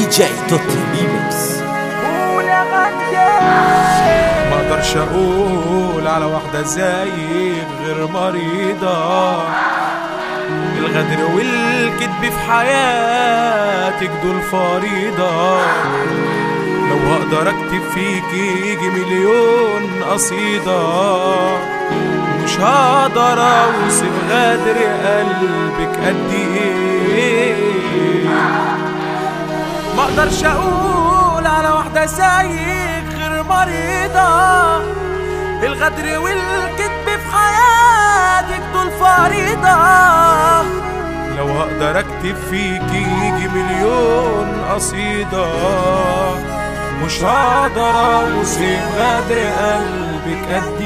جي توتي بيبس ما اقدرش اقول على واحدة زيك غير مريضة الغدر والكذب في حياتك دول فريضة لو هقدر اكتب فيكي يجي مليون قصيدة مش هقدر اوصف غدر قلبك قد ايه ما اقدرش اقول على واحدة زيك غير مريضة الغدر والكذب في حياتك دول فريضة لو هقدر اكتب فيكي يجي مليون قصيدة مش هقدر اوصف غدر قلبك قد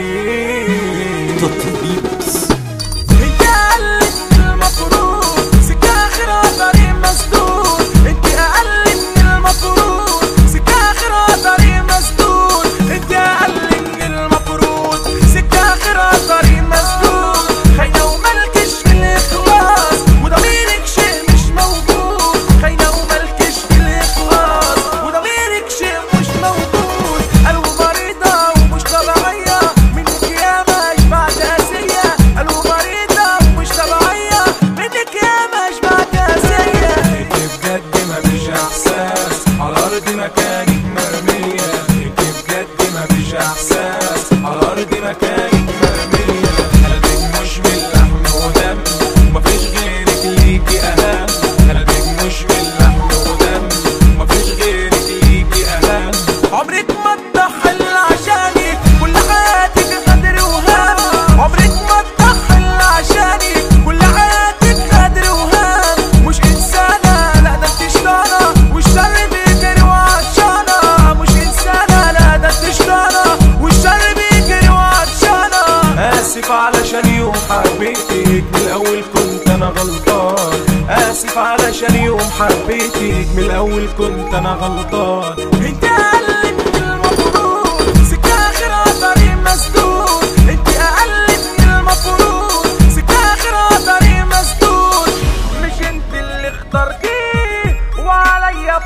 ايه توتي بيبس انت اقل من المفروض سكة اخرها طريق مسدود انت اقل من المفروض سكة اخرها طريق مسدود انت اقل من المفروض سكة اخرها طريق مسدود خاينة وملكش في الاخلاص وضميرك شيء مش موجود خاينة وملكش في الاخلاص وضميرك شيء مش موجود قلبه مريضة ومش طبيعية منك ياما يشبع تأسية قلبه مريضة ومش طبيعية منك ياما يشبع تأسية انت بجد مفيش احساس على الارض مكانك مرمية انت بجد مفيش احساس على الارض مكانك مرمية قلبك مش من لحم ودم ومفيش غيرك ليكي اهم قلبك مش من لحم ودم ومفيش غيرك ليكي اهم عمرك ما تضحي إلا عشاني كل حياتك غدر وهام عمرك ما تضحي إلا عشاني كل حياتك غدر وهام مش انسانه لا ده انت شطانه والشر بيجري وعطشانه مش انسانه لا ده انت شطانه والشر بيجري وعطشانه اسف علشان يوم حبيتك من الاول كنت انا غلطان اسف علشان يوم حبيتك من الاول كنت انا غلطان انت اقل من المفروض سكه اخرها طريق مسدود انت اقل من المفروض سكه اخرها طريق مسدود مش انت اللي اخترتيه وعليا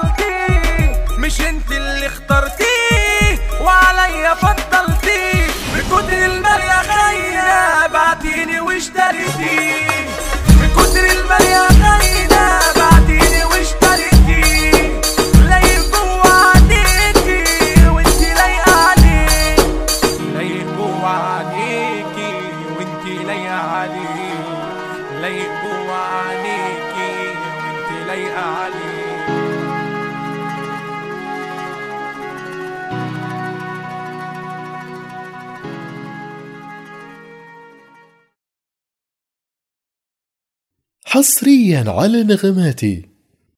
فضلتيه مش انت اللي اخترتيه وعليا فضلتيه بكتر المال يا خاينة بعتيني واشتريتيه من كتر المال يا خاينة بعتيني واشتريتيه لايق جوا عينيكي وانتي لايقة عليه لايق جوا عينيكي وانتي لايقة عليه لايق جوا عينيكي وانتي لايقة عليه حصريا على نغماتي